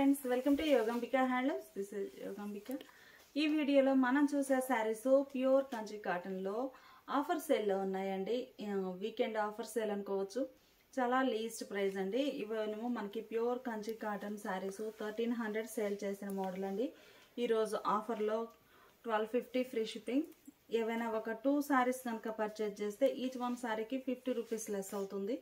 friends welcome to Yogambika handlooms this is Yogambika ఈ వీడియోలో మనం చూసే శారీస్ ప్యూర్ కంచి కాటన్లో ఆఫర్ సేల్లో ఉన్నాయండి వీకెండ్ ఆఫర్ సేల్ అనుకోవచ్చు చాలా లీస్ట్ ప్రైస్ అండి ఇవేమో మనకి pure Kanchi cotton saris thirteen hundred sale చేసిన మోడల్ అండి ఈరోజు ఆఫర్లో ట్వెల్వ్ ఫిఫ్టీ ఫ్రీ షిప్పింగ్ ఏవైనా ఒక టూ శారీస్ కనుక పర్చేజ్ చేస్తే ఈచ్ వన్ శారీకి ఫిఫ్టీ రూపీస్ లెస్ అవుతుంది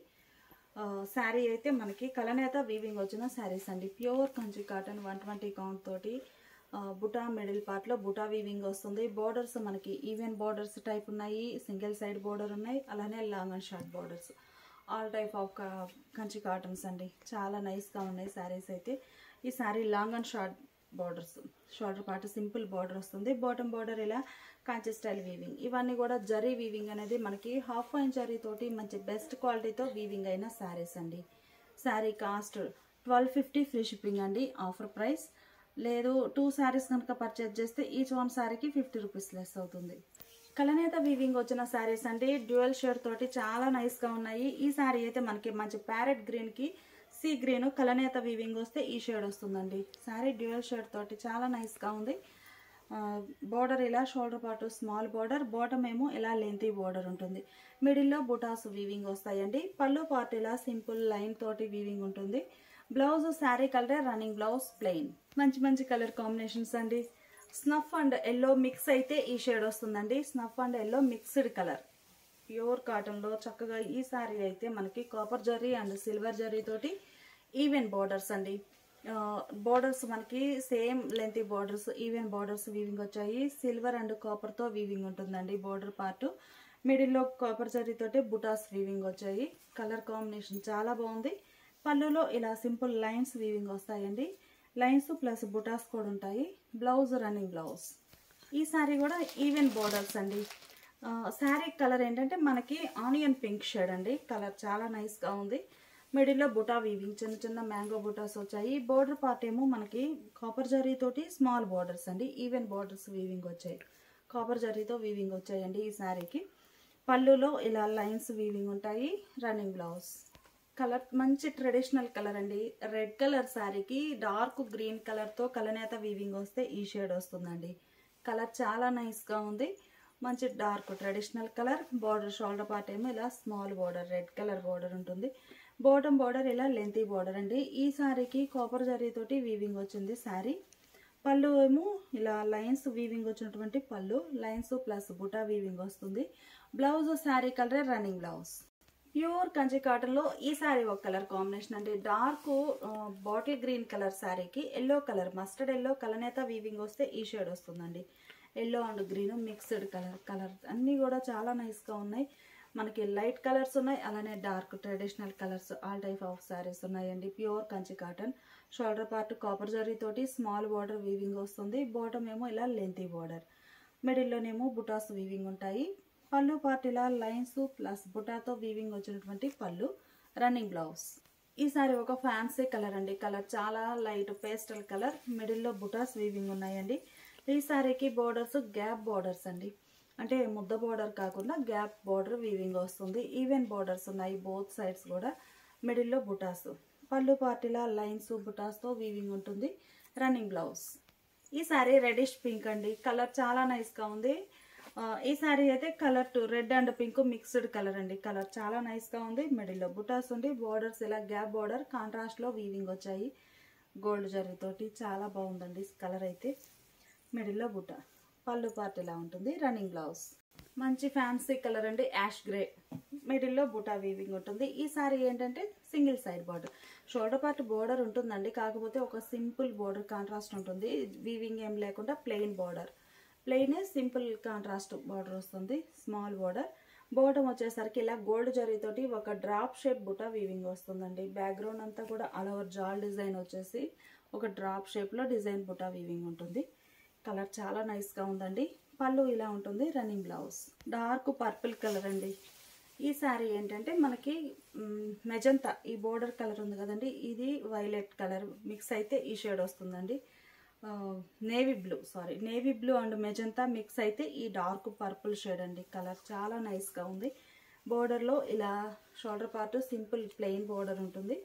శారీ అయితే మనకి కలనేత వీవింగ్ వచ్చిన శారీస్ అండి pure Kanchi cotton one twenty count తోటి ఆ, బుటా మిడిల్ పార్ట్లో బుటా వీవింగ్ వస్తుంది బోర్డర్స్ మనకి ఈవెన్ బోర్డర్స్ టైప్ ఉన్నాయి సింగిల్ సైడ్ బోర్డర్ ఉన్నాయి అలానే long and short borders all type of Kanchi cottons అండి చాలా నైస్గా ఉన్నాయి శారీస్ అయితే ఈ sari long and short borders shoulder part simple border వస్తుంది బాటమ్ బార్డర్ ఇలా కాంచి స్టైల్ వీవింగ్ ఇవన్నీ కూడా జరీ వీవింగ్ అనేది మనకి హాఫ్ పాయింట్ జరీ తోటి మంచి బెస్ట్ క్వాలిటీతో వీవింగ్ అయిన శారీస్ అండి sari cost twelve fifty free shipping అండి ఆఫర్ ప్రైస్ లేదు టూ శారీస్ కనుక పర్చేజ్ చేస్తే ఈచ్ వన్ శారీకి ఫిఫ్టీ రూపీస్ లెస్ అవుతుంది కలనేత వీవింగ్ వచ్చిన శారీస్ అండి డ్యూయల్ షేడ్ తోటి చాలా నైస్గా ఉన్నాయి ఈ శారీ అయితే మనకి మంచి ప్యారెట్ గ్రీన్కి సీ గ్రీన్ కలనేత వీవింగ్ వస్తే ఈ షేడ్ వస్తుందండి శారీ డ్యూయల్ షేడ్ తోటి చాలా నైస్గా ఉంది బోర్డర్ ఇలా shoulder part small border bottom ఏమో ఇలా లెంతీ బోర్డర్ ఉంటుంది మిడిల్లో బుటాస్ వీవింగ్ వస్తాయండి పళ్ళు పార్ట్ ఇలా సింపుల్ లైన్ తోటి వీవింగ్ ఉంటుంది blouse sari colour running blouse plain మంచి మంచి కలర్ కాంబినేషన్స్ అండి స్నఫ్ అండ్ ఎల్లో మిక్స్ అయితే ఈ షేడ్ వస్తుందండి snuff and yellow mixed colour pure కాటన్లో చక్కగా ఈ శారీ అయితే మనకి copper zari and silver zari తోటి ఈవెన్ బార్డర్స్ అండి బార్డర్స్ మనకి same length borders even borders weaving వచ్చాయి సిల్వర్ అండ్ కాపర్తో వీవింగ్ ఉంటుందండి బార్డర్ పార్ట్ మిడిల్లో కాపర్ జరీ తోటి బుటాస్ వీవింగ్ వచ్చాయి కలర్ కాంబినేషన్ చాలా బాగుంది పళ్ళులో ఇలా సింపుల్ లైన్స్ వీవింగ్ వస్తాయండి లైన్స్ ప్లస్ బుటాస్ కూడా ఉంటాయి బ్లౌజ్ రన్నింగ్ బ్లౌజ్ ఈ శారీ కూడా ఈవెన్ బోర్డర్స్ అండి శారీ కలర్ ఏంటంటే మనకి ఆనియన్ పింక్ షేడ్ అండి కలర్ చాలా నైస్గా ఉంది మిడిల్లో బుటా వీవింగ్ చిన్న చిన్న మ్యాంగో బుటాస్ వచ్చాయి బోర్డర్ పార్ట్ ఏమో మనకి కాపర్ జరీ తోటి స్మాల్ బోర్డర్స్ అండి ఈవెన్ బోర్డర్స్ వీవింగ్ వచ్చాయి కాపర్ జరీతో వీవింగ్ వచ్చాయండి ఈ శారీకి పళ్ళులో ఇలా లైన్స్ వీవింగ్ ఉంటాయి రన్నింగ్ బ్లౌజ్ కలర్ మంచి ట్రెడిషనల్ కలర్ అండి రెడ్ కలర్ శారీకి డార్క్ గ్రీన్ కలర్తో కలనేత వీవింగ్ వస్తే ఈ షేడ్ వస్తుందండి కలర్ చాలా నైస్గా ఉంది మంచి dark traditional colour border shoulder part ఏమో ఇలా small border red colour border ఉంటుంది బాటమ్ బార్డర్ ఇలా లెంతీ బార్డర్ అండి ఈ శారీకి కాపర్ జరీతోటి వీవింగ్ వచ్చింది శారీ పళ్ళు ఏమో ఇలా లైన్స్ వీవింగ్ వచ్చినటువంటి pallu lines plus buta weaving వస్తుంది blouse sari colour running blouse pure Kanchi కాటన్లో ఈ శారీ ఒక కలర్ కాంబినేషన్ అండి డార్క్ బాటిల్ గ్రీన్ కలర్ శారీకి ఎల్లో కలర్ మస్టర్డ్ ఎల్లో కలనేత వీవింగ్ వస్తే ఈ షేడ్ వస్తుందండి yellow and green mixed colour colour అన్నీ కూడా చాలా నైస్గా ఉన్నాయి మనకి లైట్ కలర్స్ ఉన్నాయి అలానే dark traditional colours all type of saris ఉన్నాయండి pure Kanchi cotton shoulder part copper zari తోటి స్మాల్ బార్డర్ వీవింగ్ వస్తుంది బాటమ్ ఏమో ఇలా లెంతీ బార్డర్ మిడిల్లోనేమో బుటాస్ వీవింగ్ ఉంటాయి పళ్ళు పార్ట్ ఇలా లైన్స్ ప్లస్ బుటాతో వీవింగ్ వచ్చినటువంటి పళ్ళు రన్నింగ్ బ్లౌజ్ ఈ సారీ ఒక ఫ్యాన్సీ కలర్ అండి కలర్ చాలా లైట్ పేస్టల్ కలర్ మిడిల్లో బుటాస్ వీవింగ్ ఉన్నాయండి ఈ సారీకి బోర్డర్స్ గ్యాప్ బోర్డర్స్ అండి అంటే ముద్ద బోర్డర్ కాకుండా గ్యాప్ బోర్డర్ వీవింగ్ వస్తుంది ఈవెన్ బోర్డర్స్ ఉన్నాయి బోత్ సైడ్స్ కూడా మిడిల్లో బుటాస్ పళ్ళు పార్టీలా లైన్స్ బుటాస్తో వీవింగ్ ఉంటుంది రన్నింగ్ బ్లౌజ్ ఈ సారీ రెడిష్ పింక్ అండి కలర్ చాలా నైస్గా ఉంది ఆ, ఈ సారీ అయితే colour to red and pink mixed colour అండి కలర్ చాలా నైస్గా ఉంది మిడిల్లో బుటాస్ ఉంది బోర్డర్స్ ఇలా గ్యాప్ బోర్డర్ కాంట్రాస్ట్లో వీవింగ్ వచ్చాయి గోల్డ్ జరీతోటి చాలా బాగుందండి కలర్ అయితే మిడిల్లో బుట్ట పళ్ళు పార్ట్ ఇలా ఉంటుంది రన్నింగ్ బ్లౌజ్ మంచి ఫ్యాన్సీ కలర్ అండి యాష్ గ్రే మిడిల్లో బుటా వీవింగ్ ఉంటుంది ఈ సారీ ఏంటంటే single side border shoulder part border ఉంటుందండి కాకపోతే ఒక సింపుల్ బోర్డర్ కాంట్రాస్ట్ ఉంటుంది వీవింగ్ ఏం లేకుండా plain border plain simple contrast border వస్తుంది స్మాల్ బార్డర్ బాటమ్ వచ్చేసరికి ఇలా గోల్డ్ జరీతోటి ఒక డ్రాప్ షేప్ బుటా వీవింగ్ వస్తుందండి బ్యాక్గ్రౌండ్ అంతా కూడా ఆల్ ఓవర్ జాల్ డిజైన్ వచ్చేసి ఒక డ్రాప్ షేప్లో డిజైన్ బుటా వీవింగ్ ఉంటుంది కలర్ చాలా నైస్గా ఉందండి పళ్ళు ఇలా ఉంటుంది running blouse dark purple colour అండి ఈ శారీ ఏంటంటే మనకి మెజంతా ఈ బోర్డర్ కలర్ ఉంది కదండి ఇది వైలెట్ కలర్ మిక్స్ అయితే ఈ షేడ్ వస్తుందండి navy blue sari navy blue and magenta mix అయితే ఈ డార్క్ పర్పుల్ షేడ్ అండి కలర్ చాలా నైస్గా ఉంది బోర్డర్లో ఇలా shoulder part simple plain border ఉంటుంది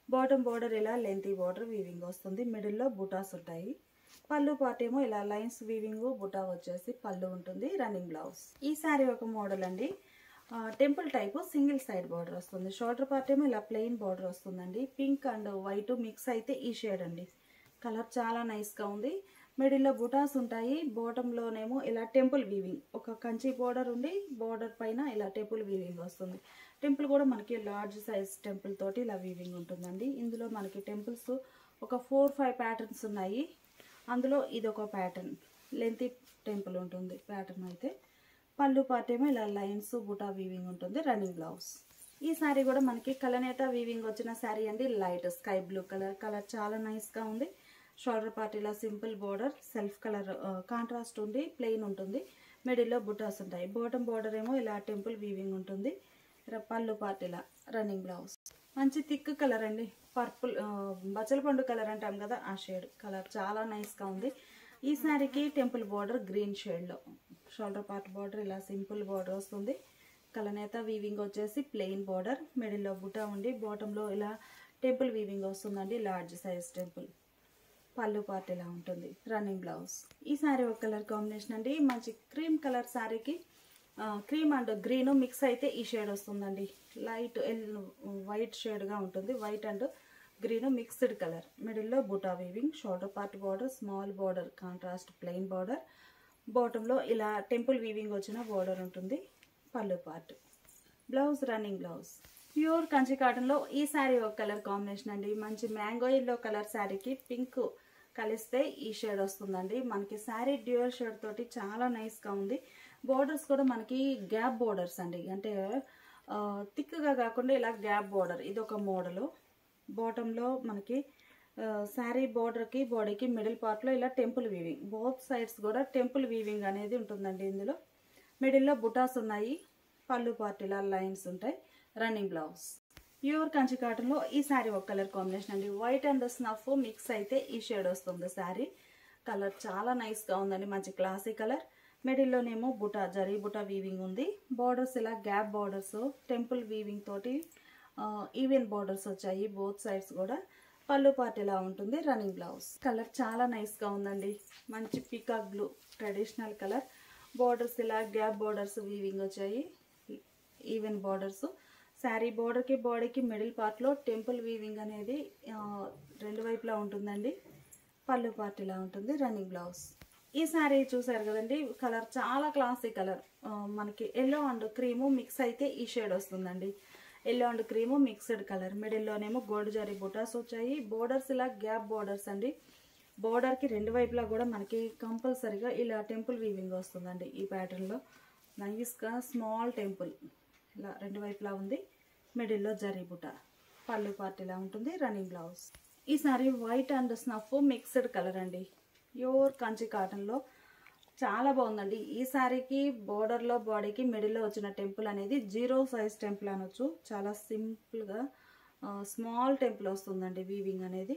బాటమ్ బార్డర్ ఇలా లెంతీ బార్డర్ వీవింగ్ వస్తుంది మిడిల్లో బుటాస్ ఉంటాయి పళ్ళు పార్ట్ ఏమో ఇలా లైన్స్ వీవింగ్ బుటా వచ్చేసి పళ్ళు ఉంటుంది రన్నింగ్ బ్లౌజ్ ఈ శారీ ఒక మోడల్ అండి temple type single side border వస్తుంది షోల్డర్ పార్ట్ ఏమో ఇలా ప్లెయిన్ బార్డర్ వస్తుందండి పింక్ అండ్ వైట్ మిక్స్ అయితే ఈ షేడ్ అండి కలర్ చాలా నైస్గా ఉంది మిడిల్లో బుటాస్ ఉంటాయి బాటంలోనేమో ఇలా టెంపుల్ వీవింగ్ ఒక కంచి బోర్డర్ ఉండి బోర్డర్ పైన ఇలా టెంపుల్ వీవింగ్ వస్తుంది టెంపుల్ కూడా మనకి లార్జ్ సైజ్ టెంపుల్ తోటి ఇలా వీవింగ్ ఉంటుందండి ఇందులో మనకి టెంపుల్స్ ఒక ఫోర్ ఫైవ్ ప్యాటర్న్స్ ఉన్నాయి అందులో ఇది ఒక ప్యాటర్న్ లెంతీ టెంపుల్ ఉంటుంది ప్యాటర్న్ అయితే పళ్ళు పార్ట్ ఏమో ఇలా లైన్స్ బుటా వీవింగ్ ఉంటుంది రన్నింగ్ బ్లౌజ్ ఈ శారీ కూడా మనకి కలనేత వీవింగ్ వచ్చిన శారీ అండి light sky blue colour colour చాలా నైస్గా ఉంది షోల్డర్ పార్ట్ ఇలా simple border self colour contrast ఉండి ప్లెయిన్ ఉంటుంది మిడిల్లో బుటాస్ ఉంటాయి బాటమ్ బోర్డర్ ఏమో ఇలా టెంపుల్ వీవింగ్ ఉంటుంది ర- పళ్ళు పార్ట్ ఇలా రన్నింగ్ బ్లౌజ్ మంచి థిక్ కలర్ అండి పర్పుల్ బచ్చల పండు కలర్ అంటాం కదా ఆ షేడ్ కలర్ చాలా నైస్గా ఉంది ఈ శారీకి టెంపుల్ బార్డర్ గ్రీన్ షేడ్లో షోల్డర్ పార్ట్ బార్డర్ ఇలా సింపుల్ బార్డర్ వస్తుంది కలనేత వీవింగ్ వచ్చేసి ప్లెయిన్ బార్డర్ మిడిల్లో బుటా ఉండి బాటంలో ఇలా టెంపుల్ వీవింగ్ వస్తుందండి large size temple pallu part ఇలా ఉంటుంది రన్నింగ్ బ్లౌజ్ ఈ శారీ ఒక కలర్ కాంబినేషన్ అండి మంచి క్రీమ్ కలర్ శారీకి క్రీమ్ అండ్ గ్రీన్ మిక్స్ అయితే ఈ షేడ్ వస్తుందండి లైట్ ఎల్ వైట్ షేడ్గా ఉంటుంది white and green mixed colour మిడిల్లో buta weaving shoulder part border small border contrast plain border బాటంలో ఇలా టెంపుల్ వీవింగ్ వచ్చిన బార్డర్ ఉంటుంది pallu part blouse running blouse pure Kanchi కాటన్లో ఈ శారీ ఒక కలర్ కాంబినేషన్ అండి మంచి మ్యాంగో ఎల్లో కలర్ శారీకి పింక్ కలిస్తే ఈ షేడ్ వస్తుందండి మనకి శారీ డ్యూయల్ షేడ్ తోటి చాలా నైస్గా ఉంది బోర్డర్స్ కూడా మనకి గ్యాప్ బోర్డర్స్ అండి అంటే థిక్గా కాకుండా ఇలా గ్యాప్ బోర్డర్ ఇది ఒక మోడలు బాటంలో మనకి శారీ బోర్డర్కి బాడీకి మిడిల్ పార్ట్లో ఇలా టెంపుల్ వీవింగ్ బోత్ సైడ్స్ కూడా టెంపుల్ వీవింగ్ అనేది ఉంటుందండి ఇందులో మిడిల్లో బుటాస్ ఉన్నాయి పళ్ళు పార్ట్ ఇలా లైన్స్ ఉంటాయి రన్నింగ్ బ్లౌజ్ ప్యూర్ కంచి కాటన్లో ఈ శారీ ఒక కలర్ కాంబినేషన్ అండి వైట్ అండ్ స్నఫ్ మిక్స్ అయితే ఈ షేడ్ వస్తుంది శారీ కలర్ చాలా నైస్గా ఉందండి మంచి క్లాసీ కలర్ మిడిల్లోనేమో బుటా జరీ బుటా వీవింగ్ ఉంది బార్డర్స్ ఇలా గ్యాప్ బార్డర్స్ టెంపుల్ వీవింగ్ తోటి ఈవెన్ బార్డర్స్ వచ్చాయి బోత్ సైడ్స్ కూడా పళ్ళు పార్ట్ ఇలా ఉంటుంది రన్నింగ్ బ్లౌజ్ కలర్ చాలా నైస్గా ఉందండి మంచి peacock blue traditional colour borders ఇలా గ్యాప్ బార్డర్స్ వీవింగ్ వచ్చాయి ఈవెన్ బార్డర్స్ శారీ బార్డర్కి బాడీకి మిడిల్ పార్ట్లో టెంపుల్ వీవింగ్ అనేది ఆ, రెండు వైపులా ఉంటుందండి పళ్ళు పార్ట్ ఇలా ఉంటుంది రన్నింగ్ బ్లౌజ్ ఈ శారీ చూసారు కదండి కలర్ చాలా క్లాసీ కలర్ మనకి ఎల్లో అండ్ క్రీము మిక్స్ అయితే ఈ షేడ్ వస్తుందండి yellow and cream mixed colour మిడిల్లోనేమో గోల్డ్ జరీ బుటాస్ వచ్చాయి బోర్డర్స్ ఇలా గ్యాప్ బోర్డర్స్ అండి బోర్డర్కి రెండు వైపులా కూడా మనకి కంపల్సరీగా ఇలా టెంపుల్ వీవింగ్ వస్తుందండి ఈ ప్యాటర్న్లో నైస్గా స్మాల్ టెంపుల్ ఇలా రెండు వైపులా ఉంది మిడిల్లో జరీ బుట పళ్ళు పార్ట్ ఇలా ఉంటుంది రన్నింగ్ బ్లౌజ్ ఈ sari white and snuff mixed colour అండి ప్యూర్ కంచి కాటన్లో చాలా బాగుందండి ఈ శారీకి బోర్డర్లో బాడీకి మిడిల్లో వచ్చిన టెంపుల్ అనేది జీరో సైజ్ టెంపుల్ అనొచ్చు చాలా సింపుల్గా స్మాల్ టెంపుల్ వస్తుందండి వీవింగ్ అనేది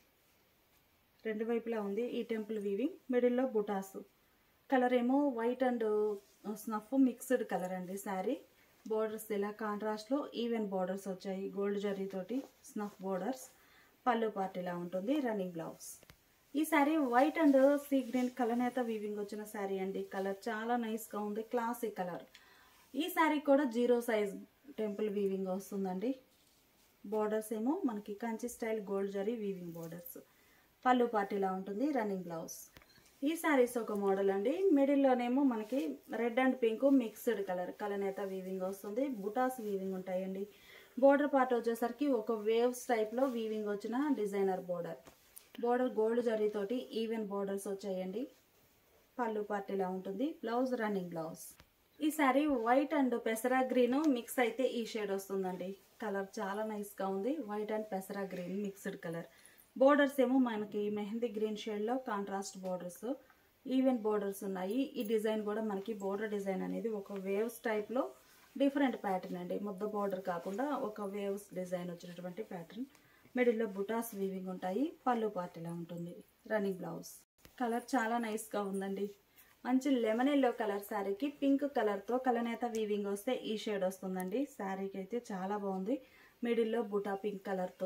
రెండు వైపులా ఉంది ఈ టెంపుల్ వీవింగ్ మిడిల్లో బుటాస్ కలర్ ఏమో white and snuff mixed colour అండి శారీ బోర్డర్స్ ఇలా కాంట్రాస్ట్లో ఈవెన్ బోర్డర్స్ వచ్చాయి గోల్డ్ జరీ తోటి స్నఫ్ బోర్డర్స్ పళ్ళు పార్ట్ ఇలా ఉంటుంది రన్నింగ్ బ్లౌజ్ ఈ sari white and sea green కలనేత వీవింగ్ వచ్చిన శారీ అండి కలర్ చాలా నైస్గా ఉంది క్లాసిక్ కలర్ ఈ శారీ కూడా జీరో సైజ్ టెంపుల్ వీవింగ్ వస్తుందండి బోర్డర్స్ ఏమో మనకి Kanchi style gold zari weaving borders pallu part ఇలా ఉంటుంది రన్నింగ్ బ్లౌజ్ ఈ శారీస్ ఒక మోడల్ అండి మిడిల్లోనేమో మనకి red and pink mixed colour కలనేత వీవింగ్ వస్తుంది బుటాస్ వీవింగ్ ఉంటాయండి బోర్డర్ పార్ట్ వచ్చేసరికి ఒక వేవ్స్ టైప్లో వీవింగ్ వచ్చిన డిజైనర్ బోర్డర్ బోర్డర్ గోల్డ్ జరీతోటి ఈవెన్ బోర్డర్స్ వచ్చాయండి పళ్ళు పార్ట్ ఇలా ఉంటుంది బ్లౌజ్ రన్నింగ్ బ్లౌజ్ ఈ శారీ వైట్ అండ్ పెసరా గ్రీన్ మిక్స్ అయితే ఈ షేడ్ వస్తుందండి కలర్ చాలా నైస్గా ఉంది వైట్ అండ్ పెసరా గ్రీన్ మిక్స్డ్ కలర్ బోర్డర్స్ ఏమో మనకి మెహందీ గ్రీన్ షేడ్లో కాంట్రాస్ట్ బోర్డర్స్ ఈవెన్ బోర్డర్స్ ఉన్నాయి ఈ డిజైన్ కూడా మనకి బోర్డర్ డిజైన్ అనేది ఒక వేవ్స్ టైప్లో డిఫరెంట్ ప్యాటర్న్ అండి ముద్ద బోర్డర్ కాకుండా ఒక వేవ్స్ డిజైన్ వచ్చినటువంటి ప్యాటర్న్ మిడిల్లో బుటాస్ వీవింగ్ ఉంటాయి పళ్ళు పార్ట్ ఇలా ఉంటుంది రన్నింగ్ బ్లౌజ్ కలర్ చాలా నైస్గా ఉందండి మంచి లెమన్ ఎల్లో కలర్ శారీకి పింక్ కలర్తో కలనేత వీవింగ్ వస్తే ఈ షేడ్ వస్తుందండి శారీకి అయితే చాలా బాగుంది మిడిల్లో బుటా పింక్ కలర్తో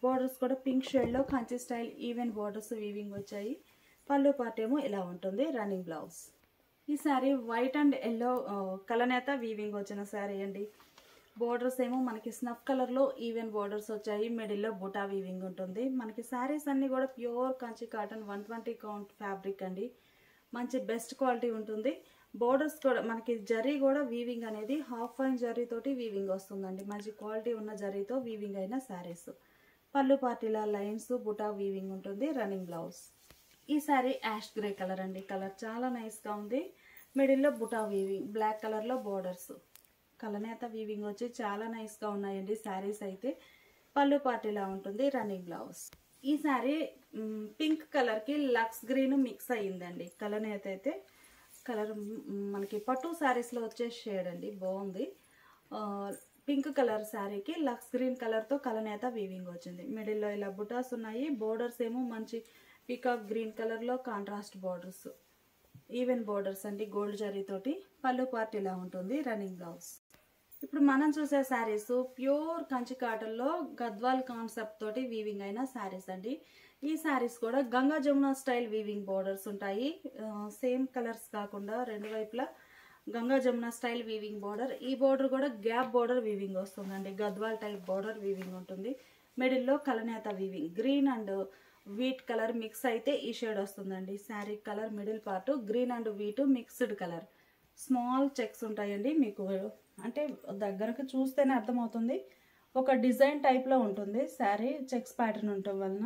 బోర్డర్స్ కూడా పింక్ షేడ్లో Kanchi style even borders weaving వచ్చాయి పళ్ళు పార్ట్ ఏమో ఇలా ఉంటుంది రన్నింగ్ బ్లౌజ్ ఈ శారీ వైట్ అండ్ ఎల్లో కలనేత వీవింగ్ వచ్చిన శారీ అండి బోర్డర్స్ ఏమో మనకి స్నఫ్ కలర్లో ఈవెన్ బోర్డర్స్ వచ్చాయి మిడిల్లో బుటా వీవింగ్ ఉంటుంది మనకి శారీస్ అన్నీ కూడా pure Kanchi cotton one twenty count fabric అండి మంచి బెస్ట్ క్వాలిటీ ఉంటుంది బోర్డర్స్ కూడా మనకి జరీ కూడా వీవింగ్ అనేది హాఫ్ ఫైన్ జరీ తోటి వీవింగ్ వస్తుందండి మంచి క్వాలిటీ ఉన్న జరీతో వీవింగ్ అయిన శారీస్ పళ్ళు పార్టీల లైన్స్ బుటా వీవింగ్ ఉంటుంది రన్నింగ్ బ్లౌజ్ ఈ శారీ యాష్ గ్రే కలర్ అండి కలర్ చాలా నైస్గా ఉంది మిడిల్లో బుటా వీవింగ్ బ్లాక్ కలర్లో బోర్డర్స్ కలనేత వీవింగ్ వచ్చి చాలా నైస్గా ఉన్నాయండి శారీస్ అయితే పళ్ళు పార్టీలా ఉంటుంది రన్నింగ్ బ్లౌజ్ ఈ శారీ మ్, పింక్ కలర్కి లక్స్ గ్రీన్ మిక్స్ అయ్యిందండి కలనేత అయితే కలర్ మ్, మనకి పట్టు శారీస్లో వచ్చే షేడ్ అండి బాగుంది ఆ, పింక్ కలర్ శారీకి లక్స్ గ్రీన్ కలర్తో కలనేత వీవింగ్ వచ్చింది మిడిల్లో ఇలా బుటాస్ ఉన్నాయి బోర్డర్స్ ఏమో మంచి పీకాక్ గ్రీన్ కలర్లో కాంట్రాస్ట్ బోర్డర్స్ ఈవెన్ బోర్డర్స్ అండి గోల్డ్ జరీతోటి పళ్ళు పార్ట్ ఇలా ఉంటుంది రన్నింగ్ బ్లౌజ్ ఇప్పుడు మనం చూసే శారీస్ ప్యూర్ కంచి కాటన్లో గద్వాల్ కాన్సెప్ట్ తోటి వీవింగ్ అయిన శారీస్ అండి ఈ శారీస్ కూడా Ganga Jamuna style weaving borders ఉంటాయి సేమ్ కలర్స్ కాకుండా రెండు వైపులా Ganga Jamuna style weaving border ఈ బోర్డర్ కూడా గ్యాప్ బోర్డర్ వీవింగ్ వస్తుందండి గద్వాల్ టైప్ బోర్డర్ వీవింగ్ ఉంటుంది మిడిల్లో కలనేత weaving green and wheat colour mix అయితే ఈ షేడ్ వస్తుందండి sari colour middle part green and wheat mixed colour small checks ఉంటాయండి మీకు అంటే దగ్గరకు చూస్తేనే అర్థమవుతుంది ఒక డిజైన్ టైప్లో ఉంటుంది శారీ చెక్స్ ప్యాటర్న్ ఉండటం వలన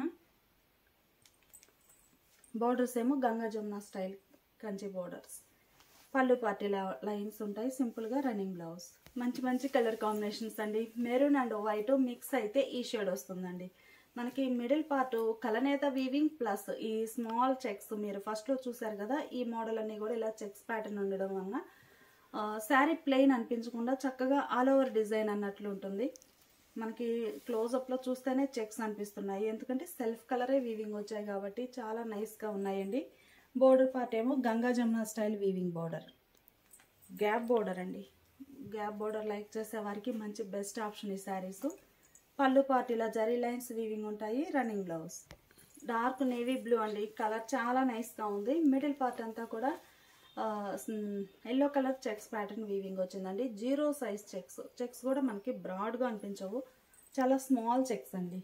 బోర్డర్స్ ఏమో గంగా జమున స్టైల్ కంచి బోర్డర్స్ పళ్ళు పార్టీ లైన్స్ ఉంటాయి సింపుల్గా రన్నింగ్ బ్లౌజ్ మంచి మంచి కలర్ కాంబినేషన్స్ అండి మెరూన్ అండ్ వైట్ మిక్స్ అయితే ఈ షేడ్ వస్తుందండి మనకి మిడిల్ పార్ట్ కలనేత వీవింగ్ ప్లస్ ఈ స్మాల్ చెక్స్ మీరు ఫస్ట్లో చూసారు కదా ఈ మోడల్ అన్ని కూడా ఇలా చెక్స్ ప్యాటర్న్ ఉండడం వలన శారీ ప్లెయిన్ అనిపించకుండా చక్కగా ఆల్ ఓవర్ డిజైన్ అన్నట్లు ఉంటుంది మనకి క్లోజప్లో చూస్తేనే చెక్స్ అనిపిస్తున్నాయి ఎందుకంటే సెల్ఫ్ కలరే వీవింగ్ వచ్చాయి కాబట్టి చాలా నైస్గా ఉన్నాయండి బోర్డర్ పార్ట్ ఏమో Ganga Jamuna style weaving border gap border అండి గ్యాప్ బోర్డర్ లైక్ చేసే వారికి మంచి బెస్ట్ ఆప్షన్ ఈ శారీస్ పళ్ళు పార్టీలా జరీ లైన్స్ వీవింగ్ ఉంటాయి running blouse dark navy blue అండి కలర్ చాలా నైస్గా ఉంది మిడిల్ పార్ట్ అంతా కూడా yellow colour checks pattern weaving వచ్చిందండి జీరో సైజ్ చెక్స్ చెక్స్ కూడా మనకి బ్రాడ్గా అనిపించవు చాలా స్మాల్ చెక్స్ అండి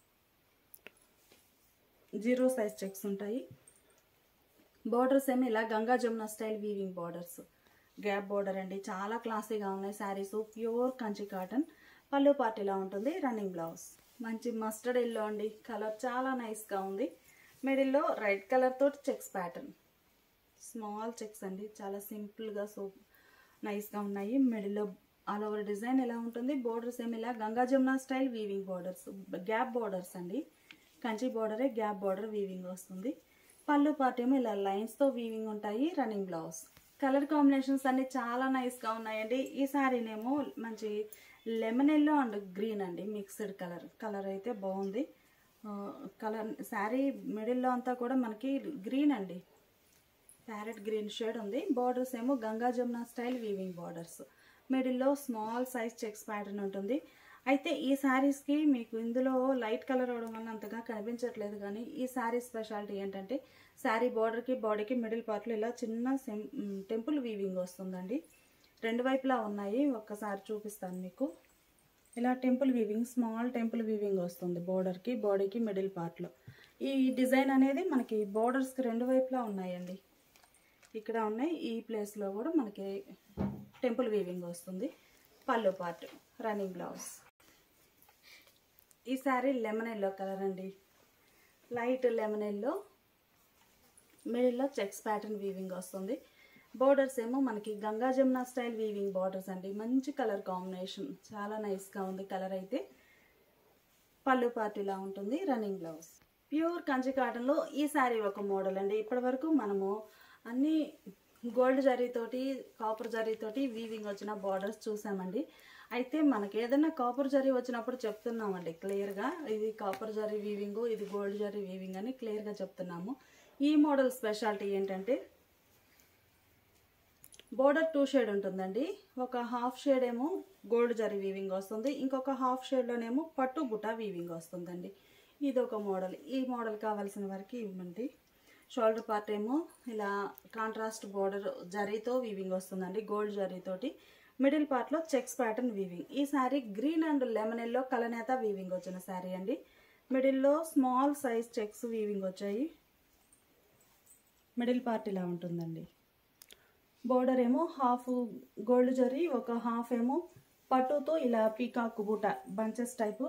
జీరో సైజ్ చెక్స్ ఉంటాయి బోర్డర్స్ ఏమి ఇలా Ganga Jamuna style weaving borders gap border అండి చాలా క్లాసీగా ఉన్నాయి శారీస్ ప్యూర్ కంచి కాటన్ పళ్ళు పార్టీలా ఉంటుంది రన్నింగ్ బ్లౌజ్ మంచి మస్టర్డ్ ఎల్లో అండి కలర్ చాలా నైస్గా ఉంది మిడిల్లో రెడ్ కలర్ తోటి చెక్స్ ప్యాటర్న్ స్మాల్ చెక్స్ అండి చాలా సింపుల్గా సో నైస్గా ఉన్నాయి మిడిల్లో ఆల్ ఓవర్ డిజైన్ ఎలా ఉంటుంది బోర్డర్స్ ఏమి ఇలా Ganga Jamuna style weaving borders gap borders అండి కంచి బోర్డరే గ్యాప్ బోర్డర్ వీవింగ్ వస్తుంది పళ్ళు పార్ట్ ఏమో ఇలా లైన్స్తో వీవింగ్ ఉంటాయి రన్నింగ్ బ్లౌజ్ కలర్ కాంబినేషన్స్ అన్ని చాలా నైస్గా ఉన్నాయండి ఈ శారీనేమో మంచి లెమన్ ఎల్లో అండ్ గ్రీన్ అండి మిక్స్డ్ కలర్ కలర్ అయితే బాగుంది కలర్ శారీ మిడిల్లో అంతా కూడా మనకి గ్రీన్ అండి ప్యారెట్ గ్రీన్ షేడ్ ఉంది బార్డర్స్ ఏమో Ganga Jamuna style weaving borders మిడిల్లో స్మాల్ సైజ్ చెక్స్ ప్యాటర్న్ ఉంటుంది అయితే ఈ శారీస్కి మీకు ఇందులో లైట్ కలర్ అవడం వల్ల అంతగా కనిపించట్లేదు కానీ ఈ శారీ స్పెషాలిటీ ఏంటంటే శారీ బార్డర్కి బాడీకి మిడిల్ పార్ట్లో ఇలా చిన్న సెం- మ్, టెంపుల్ వీవింగ్ వస్తుందండి రెండు వైపులా ఉన్నాయి ఒక్కసారి చూపిస్తాను మీకు ఇలా temple weaving small temple weaving వస్తుంది బోర్డర్కి బాడీకి మిడిల్ పార్ట్లో ఈ డిజైన్ అనేది మనకి బోర్డర్స్కి రెండు వైపులా ఉన్నాయండి ఇక్కడ ఉన్నాయి ఈ ప్లేస్లో కూడా మనకి టెంపుల్ వీవింగ్ వస్తుంది పళ్ళు పార్ట్ రన్నింగ్ బ్లౌజ్ ఈ శారీ లెమన్ ఎల్లో కలర్ అండి లైట్ లెమన్ ఎల్లో మిడిల్లో చెక్స్ ప్యాటర్న్ వీవింగ్ వస్తుంది బోర్డర్స్ ఏమో మనకి Ganga Jamuna style weaving borders అండి మంచి కలర్ కాంబినేషన్ చాలా నైస్గా ఉంది కలర్ అయితే పళ్ళు పార్టీలా ఉంటుంది రన్నింగ్ బ్లౌజ్ ప్యూర్ కంచి కాటన్లో ఈ శారీ ఒక మోడల్ అండి ఇప్పటి వరకు మనము అన్ని గోల్డ్ జరీతోటి కాపర్ జరీతోటి వీవింగ్ వచ్చిన బార్డర్స్ చూసామండి అయితే మనకి ఏదైనా కాపర్ జరీ వచ్చినప్పుడు చెప్తున్నామండి క్లియర్గా ఇది కాపర్ జరీ వీవింగ్ ఇది గోల్డ్ జరీ వీవింగ్ అని క్లియర్గా చెప్తున్నాము ఈ మోడల్ స్పెషాలిటీ ఏంటంటే బోర్డర్ టూ షేడ్ ఉంటుందండి ఒక హాఫ్ షేడ్ ఏమో గోల్డ్ జరీ వీవింగ్ వస్తుంది ఇంకొక హాఫ్ షేడ్లోనేమో పట్టు బుట్ట వీవింగ్ వస్తుందండి ఇది ఒక మోడల్ ఈ మోడల్ కావాల్సిన వరకు ఇవ్వండి షోల్డర్ పార్ట్ ఏమో ఇలా కాంట్రాస్ట్ బోర్డర్ జరీతో వీవింగ్ వస్తుందండి గోల్డ్ జరీతోటి మిడిల్ పార్ట్లో చెక్స్ ప్యాటర్న్ వీవింగ్ ఈ sari green and lemon yellow కలనేత వీవింగ్ వచ్చిన శారీ అండి మిడిల్లో స్మాల్ సైజ్ చెక్స్ వీవింగ్ వచ్చాయి మిడిల్ పార్ట్ ఇలా ఉంటుందండి బోర్డర్ ఏమో హాఫ్ గోల్డ్ జరీ ఒక హాఫ్ ఏమో పట్టుతో ఇలా పీకాక్ బూట బంచెస్ టైపు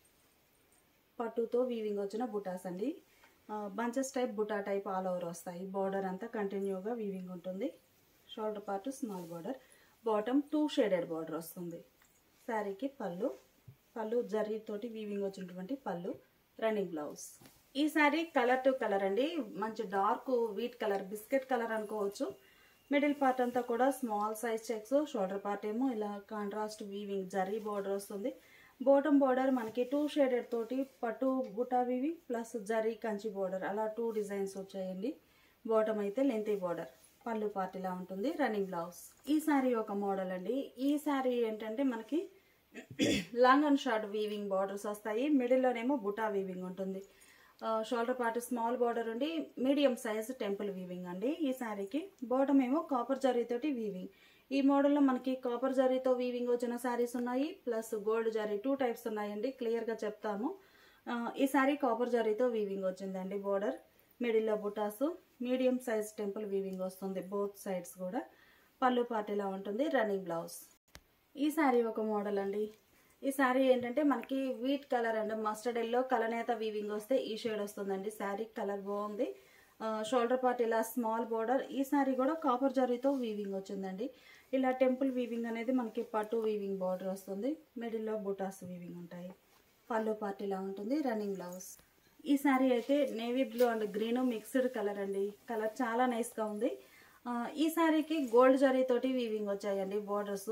పట్టుతో వీవింగ్ వచ్చిన బుటాస్ అండి బంచెస్ టైప్ బుటా టైప్ ఆల్ ఓవర్ వస్తాయి బార్డర్ అంతా కంటిన్యూగా వీవింగ్ ఉంటుంది shoulder part small border bottom two shaded border వస్తుంది శారీకి పళ్ళు పళ్ళు జరీతోటి వీవింగ్ వచ్చినటువంటి పళ్ళు రన్నింగ్ బ్లౌజ్ ఈ శారీ కలర్ టు కలర్ అండి మంచి dark wheat colour biscuit colour అనుకోవచ్చు మిడిల్ పార్ట్ అంతా కూడా small size checks shoulder part ఏమో ఇలా కాంట్రాస్ట్ వీవింగ్ జరీ బార్డర్ వస్తుంది బాటమ్ బార్డర్ మనకి టూ షేడెడ్ తోటి పట్టు బుటా weaving plus zari Kanchi border అలా టూ డిజైన్స్ వచ్చాయండి బాటమ్ అయితే లెంతీ బార్డర్ పళ్ళు పార్ట్ ఇలా ఉంటుంది రన్నింగ్ బ్లౌజ్ ఈ శారీ ఒక మోడల్ అండి ఈ శారీ ఏంటంటే మనకి long and short weaving borders వస్తాయి మిడిల్లోనేమో బుటా వీవింగ్ ఉంటుంది షోల్డర్ పార్ట్ స్మాల్ బార్డర్ ఉండి మీడియం సైజ్ టెంపుల్ వీవింగ్ అండి ఈ శారీకి బాటమ్ ఏమో కాపర్ జరీతోటి వీవింగ్ ఈ మోడల్లో మనకి కాపర్ జరీతో వీవింగ్ వచ్చిన శారీస్ ఉన్నాయి plus gold zari two types ఉన్నాయండి క్లియర్గా చెప్తాము ఆ, ఈ శారీ కాపర్ జరీతో వీవింగ్ వచ్చిందండి బోర్డర్ మిడిల్లో బుటాసు మీడియం సైజ్ టెంపుల్ వీవింగ్ వస్తుంది బోత్ సైడ్స్ కూడా పళ్ళు పార్ట్ ఇలా ఉంటుంది రన్నింగ్ బ్లౌజ్ ఈ శారీ ఒక మోడల్ అండి ఈ శారీ ఏంటంటే మనకి wheat colour and mustard yellow కలనేత వీవింగ్ వస్తే ఈ షేడ్ వస్తుందండి శారీ కలర్ బాగుంది షోల్డర్ పార్ట్ ఇలా స్మాల్ బోర్డర్ ఈ శారీ కూడా కాపర్ జరీతో వీవింగ్ వచ్చిందండి ఇలా టెంపుల్ వీవింగ్ అనేది మనకి పట్టు వీవింగ్ బార్డర్ వస్తుంది మిడిల్లో బుటాస్ వీవింగ్ ఉంటాయి పళ్ళు పార్ట్ ఇలా ఉంటుంది రన్నింగ్ బ్లౌజ్ ఈ శారీ అయితే navy blue and green mixed colour అండి కలర్ చాలా నైస్గా ఉంది ఆ, ఈ శారీకి గోల్డ్ జరీ తోటి వీవింగ్ వచ్చాయండి బోర్డర్స్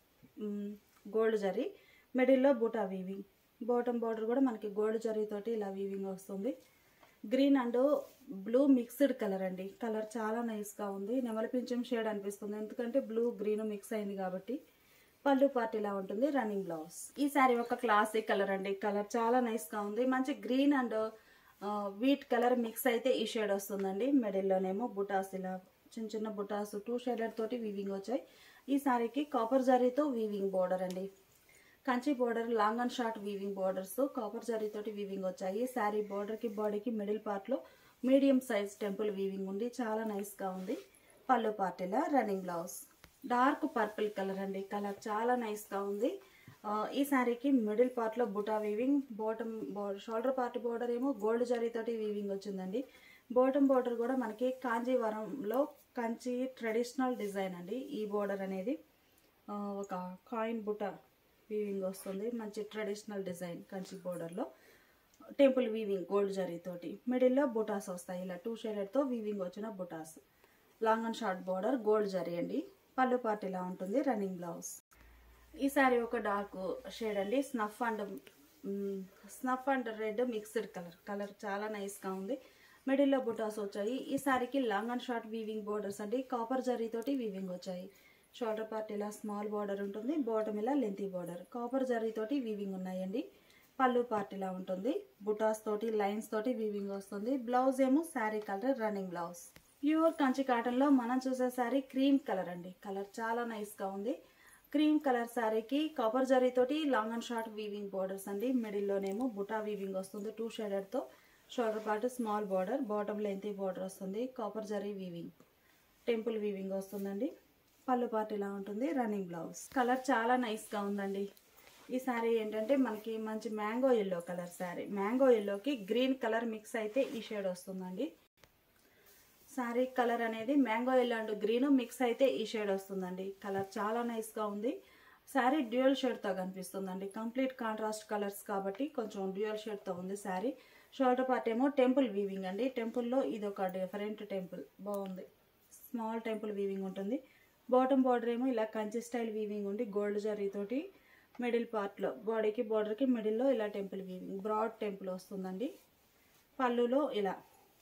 గోల్డ్ జరీ మిడిల్లో బూటా వీవింగ్ బాటమ్ బార్డర్ కూడా మనకి గోల్డ్ జరీ తోటి ఇలా వీవింగ్ వస్తుంది green and blue mixed colour అండి కలర్ చాలా నైస్గా ఉంది నెమలిపించం షేడ్ అనిపిస్తుంది ఎందుకంటే బ్లూ గ్రీన్ మిక్స్ అయింది కాబట్టి పళ్ళు పార్ట్ ఇలా ఉంటుంది రన్నింగ్ బ్లౌజ్ ఈ శారీ ఒక క్లాసిక్ కలర్ అండి కలర్ చాలా నైస్గా ఉంది మంచి green and wheat colour mix అయితే ఈ షేడ్ వస్తుందండి మిడిల్లోనేమో బుటాస్ ఇలా చిన్న చిన్న బుటాస్ టూ షేడెడ్ తోటి వీవింగ్ వచ్చాయి ఈ శారీకి కాపర్ జరీతో వీవింగ్ బోర్డర్ అండి Kanchi border long and short weaving borders copper జరీతోటి వీవింగ్ వచ్చాయి శారీ బోర్డర్కి బాడీకి మిడిల్ పార్ట్లో మీడియం సైజ్ టెంపుల్ వీవింగ్ ఉంది చాలా నైస్గా ఉంది పళ్ళు పార్ట్ ఇలా running blouse dark purple colour అండి కలర్ చాలా నైస్గా ఉంది ఆ, ఈ శారీకి మిడిల్ పార్ట్లో buta weaving bottom border shoulder part border ఏమో గోల్డ్ జరీతోటి వీవింగ్ వచ్చిందండి బాటమ్ బోర్డర్ కూడా మనకి కాంజీవరంలో కంచి ట్రెడిషనల్ డిజైన్ అండి ఈ బోర్డర్ అనేది ఆ, ఒక కాయిన్ బుట్ట వీవింగ్ వస్తుంది మంచి ట్రెడిషనల్ డిజైన్ కంచి బోర్డర్లో టెంపుల్ వీవింగ్ గోల్డ్ జరీతోటి మిడిల్లో బుటాస్ వస్తాయి ఇలా టూ షేడెడ్తో వీవింగ్ వచ్చిన బుటాస్ long and short border gold zari అండి పళ్ళు పార్ట్ ఇలా ఉంటుంది రన్నింగ్ బ్లౌజ్ ఈ సారీ ఒక డార్క్ షేడ్ అండి snuff and snuff and red mixed colour colour చాలా నైస్గా ఉంది మిడిల్లో బుటాస్ వచ్చాయి ఈ సారీకి long and short weaving borders అండి కాపర్ జరీతోటి వీవింగ్ వచ్చాయి షోల్డర్ పార్ట్ ఇలా స్మాల్ బార్డర్ ఉంటుంది బాటమ్ ఇలా లెంతీ బార్డర్ కాపర్ జరీతోటి వీవింగ్ ఉన్నాయండి పళ్ళు పార్ట్ ఇలా ఉంటుంది బుటాస్ తోటి లైన్స్ తోటి వీవింగ్ వస్తుంది బ్లౌజ్ ఏమో sari colour running blouse pure Kanchi కాటన్లో మనం చూసే శారీ క్రీమ్ కలర్ అండి కలర్ చాలా నైస్గా ఉంది క్రీమ్ కలర్ శారీకి కాపర్ జరీతోటి long and short weaving borders అండి మిడిల్లోనేమో బుటా వీవింగ్ వస్తుంది టూ షేడెడ్తో shoulder part small border bottom lengthy border వస్తుంది copper zari weaving temple weaving వస్తుందండి పళ్ళు పార్ట్ ఇలా ఉంటుంది రన్నింగ్ బ్లౌజ్ కలర్ చాలా నైస్గా ఉందండి ఈ శారీ ఏంటంటే మనకి మంచి mango yellow colour sari mango ఎల్లోకి గ్రీన్ కలర్ మిక్స్ అయితే ఈ షేడ్ వస్తుందండి శారీ కలర్ అనేది mango yellow and green mix అయితే ఈ షేడ్ వస్తుందండి కలర్ చాలా నైస్గా ఉంది శారీ డ్యూయల్ షేడ్తో కనిపిస్తుందండి కంప్లీట్ కాంట్రాస్ట్ కలర్స్ కాబట్టి కొంచెం డ్యూయల్ షేడ్తో ఉంది శారీ షోల్డర్ పార్ట్ ఏమో టెంపుల్ వీవింగ్ అండి టెంపుల్లో ఇది ఒక డిఫరెంట్ టెంపుల్ బాగుంది స్మాల్ టెంపుల్ వీవింగ్ ఉంటుంది బాటమ్ బార్డర్ ఏమో ఇలా కంచి స్టైల్ వీవింగ్ ఉండి గోల్డ్ జరీతోటి మిడిల్ పార్ట్లో బాడీకి బార్డర్కి మిడిల్లో ఇలా టెంపుల్ వీవింగ్ బ్రాడ్ టెంపుల్ వస్తుందండి పళ్ళులో ఇలా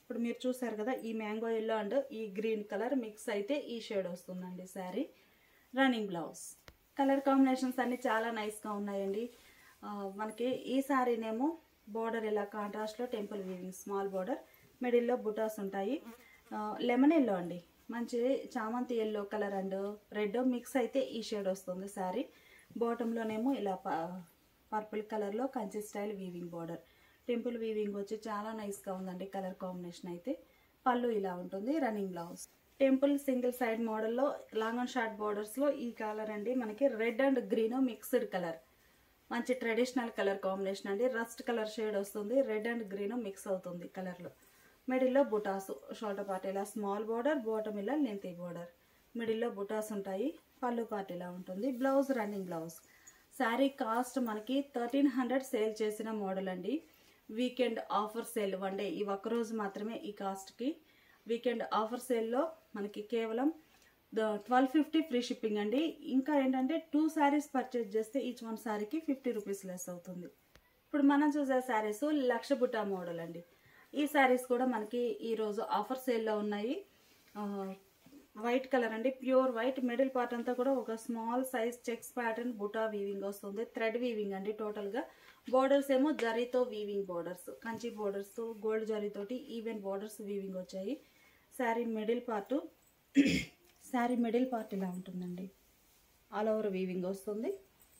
ఇప్పుడు మీరు చూసారు కదా ఈ మ్యాంగో ఎల్లో అండ్ ఈ గ్రీన్ కలర్ మిక్స్ అయితే ఈ షేడ్ వస్తుందండి sari running blouse colour combinations అన్ని చాలా నైస్గా ఉన్నాయండి ఆ, మనకి ఈ శారీనేమో బోర్డర్ ఇలా కాంట్రాస్ట్లో టెంపుల్ వీవింగ్ స్మాల్ బోర్డర్ మిడిల్లో బుటాస్ ఉంటాయి లెమన్ ఎల్లో అండి మంచి చామంతి yellow colour and red mix అయితే ఈ షేడ్ వస్తుంది శారీ బాటంలోనేమో ఇలా పర్పుల్ కలర్లో Kanchi style weaving border temple weaving వచ్చి చాలా నైస్గా ఉందండి కలర్ కాంబినేషన్ అయితే పళ్ళు ఇలా ఉంటుంది running blouse temple single side మోడల్లో లాంగ్ అండ్ షార్ట్ బోర్డర్స్లో ఈ కలర్ అండి మనకి red and green mixed colour మంచి ట్రెడిషనల్ కలర్ కాంబినేషన్ అండి రస్ట్ కలర్ షేడ్ వస్తుంది రెడ్ అండ్ గ్రీన్ మిక్స్ అవుతుంది కలర్లో మిడిల్లో బుటాస్ షోల్డర్ పార్ట్ ఇలా స్మాల్ బోర్డర్ బాటమ్ ఇలా లెంతీ బోర్డర్ మిడిల్లో బుటాస్ ఉంటాయి పళ్ళు పార్ట్ ఇలా ఉంటుంది blouse running blouse sari cost మనకి థర్టీన్ హండ్రెడ్ సేల్ చేసిన మోడల్ అండి weekend offer sale one day ఈ ఒక్కరోజు మాత్రమే ఈ కాస్ట్కి వీకెండ్ ఆఫర్ సేల్లో మనకి కేవలం ట్వెల్వ్ ఫిఫ్టీ ఫ్రీ షిప్పింగ్ అండి ఇంకా ఏంటంటే టూ శారీస్ పర్చేజ్ చేస్తే ఈచ్ వన్ శారీకి ఫిఫ్టీ రూపీస్ లెస్ అవుతుంది ఇప్పుడు మనం చూసే శారీస్ లక్ష బుట్టా మోడల్ అండి ఈ శారీస్ కూడా మనకి ఈరోజు ఆఫర్ సేల్లో ఉన్నాయి ఆ, వైట్ కలర్ అండి ప్యూర్ వైట్ మిడిల్ పార్ట్ అంతా కూడా ఒక స్మాల్ సైజ్ చెక్స్ ప్యాటర్న్ బుటా వీవింగ్ వస్తుంది థ్రెడ్ వీవింగ్ అండి టోటల్గా బోర్డర్స్ ఏమో జరీతో weaving borders Kanchi borders gold జరీతోటి ఈవెన్ బోర్డర్స్ వీవింగ్ వచ్చాయి sari middle part sari middle part ఇలా ఉంటుందండి ఆల్ ఓవర్ వీవింగ్ వస్తుంది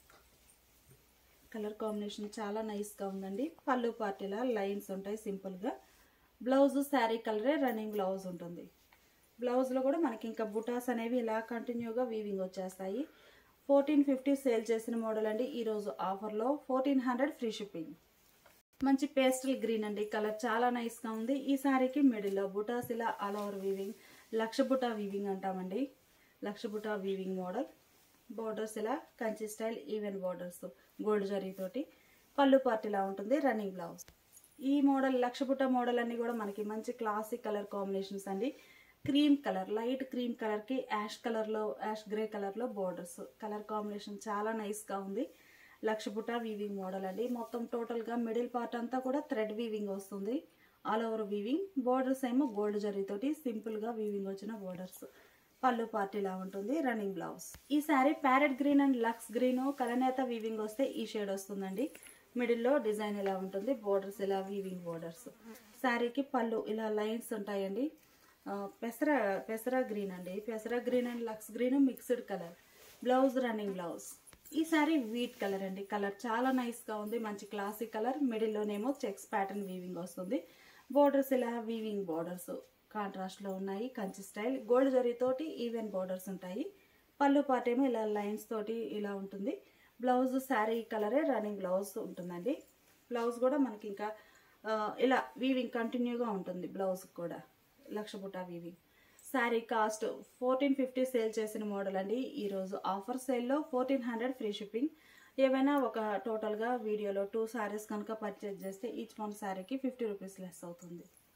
కలర్ కాంబినేషన్ చాలా నైస్గా ఉందండి పళ్ళు పార్ట్ ఇలా లైన్స్ ఉంటాయి సింపుల్గా బ్లౌజ్ శారీ కలరే రన్నింగ్ బ్లౌజ్ ఉంటుంది బ్లౌజ్లో కూడా మనకి ఇంకా బుటాస్ అనేవి ఇలా కంటిన్యూగా వీవింగ్ వచ్చేస్తాయి ఫోర్టీన్ ఫిఫ్టీ సేల్ చేసిన మోడల్ అండి ఈరోజు ఆఫర్లో ఫోర్టీన్ హండ్రెడ్ ఫ్రీ షిప్పింగ్ మంచి పేస్టల్ గ్రీన్ అండి కలర్ చాలా నైస్గా ఉంది ఈ శారీకి మిడిల్లో బుటాస్ ఇలా ఆల్ ఓవర్ వీవింగ్ లక్ష బుటా వీవింగ్ అంటామండి లక్ష బుటా వీవింగ్ మోడల్ బోర్డర్స్ ఇలా Kanchi style even borders gold జరీతోటి పళ్ళు పార్ట్ ఇలా ఉంటుంది రన్నింగ్ బ్లౌజ్ ఈ మోడల్ లక్ష బుట్ట మోడల్ అన్ని కూడా మనకి మంచి క్లాసిక్ కలర్ కాంబినేషన్స్ అండి క్రీమ్ కలర్ లైట్ క్రీమ్ కలర్కి యాష్ కలర్లో యాష్ గ్రే కలర్లో బోర్డర్స్ కలర్ కాంబినేషన్ చాలా నైస్గా ఉంది లక్ష బుట్ట వీవింగ్ మోడల్ అండి మొత్తం టోటల్గా మిడిల్ పార్ట్ అంతా కూడా థ్రెడ్ వీవింగ్ వస్తుంది ఆల్ ఓవర్ వీవింగ్ బోర్డర్స్ ఏమో గోల్డ్ జరీతోటి సింపుల్గా వీవింగ్ వచ్చిన బోర్డర్స్ పళ్ళు పార్ట్ ఇలా ఉంటుంది రన్నింగ్ బ్లౌజ్ ఈ శారీ ప్యారెట్ గ్రీన్ అండ్ లక్స్ గ్రీన్ కలనేత వీవింగ్ వస్తే ఈ షేడ్ వస్తుందండి మిడిల్లో డిజైన్ ఇలా ఉంటుంది బోర్డర్స్ ఇలా వీవింగ్ బోర్డర్స్ శారీకి పళ్ళు ఇలా లైన్స్ ఉంటాయండి ఆ, పెసర పెసర గ్రీన్ అండి పెసర గ్రీన్ అండ్ లక్స్ green mixed colour blouse running blouse ఈ సారీ వీట్ కలర్ అండి కలర్ చాలా నైస్గా ఉంది మంచి క్లాసిక్ కలర్ మిడిల్లోనేమో చెక్స్ ప్యాటర్న్ వీవింగ్ వస్తుంది బోర్డర్స్ ఇలా వీవింగ్ బోర్డర్స్ కాంట్రాస్ట్లో ఉన్నాయి కంచి స్టైల్ గోల్డ్ జరీతోటి ఈవెన్ బోర్డర్స్ ఉంటాయి పళ్ళు పార్ట్ ఏమో ఇలా లైన్స్ తోటి ఇలా ఉంటుంది బ్లౌజ్ శారీ కలరే రన్నింగ్ బ్లౌజ్ ఉంటుందండి బ్లౌజ్ కూడా మనకి ఇంకా ఆ, ఇలా వీవింగ్ కంటిన్యూగా ఉంటుంది బ్లౌజ్ కూడా లక్ష బుట్ట weaving sari cost fourteen fifty sale చేసిన మోడల్ అండి ఈరోజు ఆఫర్ సేల్లో ఫోర్టీన్ హండ్రెడ్ ఫ్రీ షిప్పింగ్ ఏవైనా ఒక టోటల్గా వీడియోలో టూ శారీస్ కనుక పర్చేజ్ చేస్తే ఈచ్ వన్ శారీకి ఫిఫ్టీ రూపీస్ లెస్ అవుతుంది